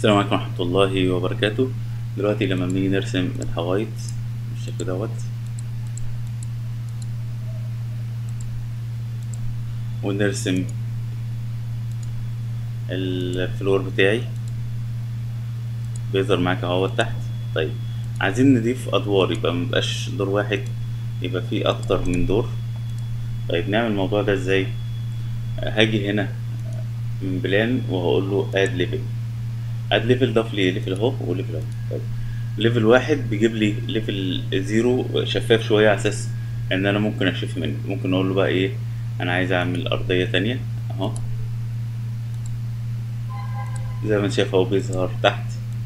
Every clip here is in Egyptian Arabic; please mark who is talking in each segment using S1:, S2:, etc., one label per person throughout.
S1: السلام عليكم ورحمة الله وبركاته دلوقتي لما بنيجي نرسم الحوايط بالشكل دوت ونرسم الفلور بتاعي بيظهر معاك اهو تحت طيب عايزين نضيف ادوار يبقى مبقاش دور واحد يبقى فيه اكتر من دور طيب نعمل الموضوع ده ازاي هاجي هنا من بلان وهقول له اد ليفل اد ليفل ضاف لي ليفل اهو وليفل اهو طيب ليفل واحد بيجيب لي ليفل زيرو شفاف شويه على اساس ان انا ممكن اشوف منه ممكن اقول له بقى ايه انا عايز اعمل ارضيه تانية اهو زي ما انت شايف اهو بيظهر تحت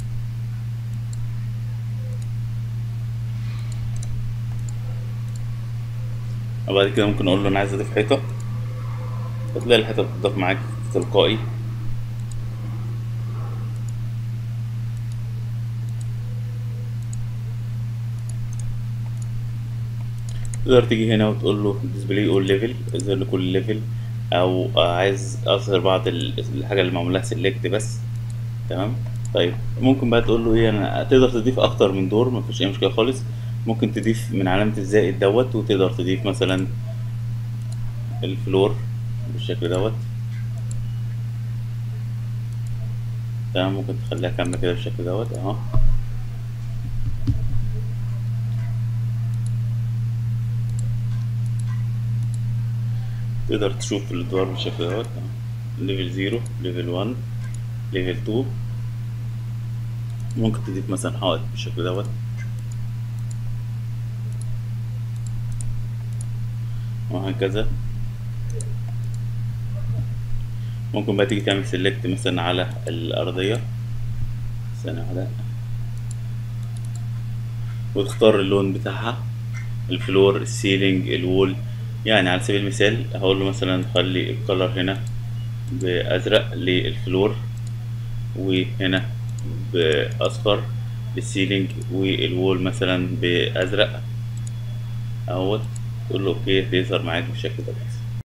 S1: وبعد كده ممكن اقول له انا عايز اضيف حيطه فتلاقي الحيطه بتضاف معاك تلقائي تقدر تيجي هنا وتقول له ديسبلاي اول ليفل يظهر لكل ليفل او عايز اظهر بعض الحاجه اللي معمول لها سيلكت بس تمام طيب ممكن بقى تقول له ايه انا تقدر تضيف اكتر من دور مفيش اي مشكله خالص ممكن تضيف من علامه الزائد دوت وتقدر تضيف مثلا الفلور بالشكل دوت تمام ممكن تخليها كامله كده بالشكل دوت اهو تقدر تشوف الادوار بالشكل دوت ليفل زيرو ليفل وان ليفل تو ممكن تضيف مثلا حائط بالشكل دوت وهكذا ممكن بقى تيجي تعمل سيلكت مثلا على الأرضية ثانية واحدة وتختار اللون بتاعها الفلور السيلينج الوول يعني على سبيل المثال هقول له مثلا خلي الكلر هنا بأزرق للفلور وهنا بأصفر للسيلينج والوول مثلا بأزرق اهوت تقول له اوكي بيظهر معاك بالشكل ده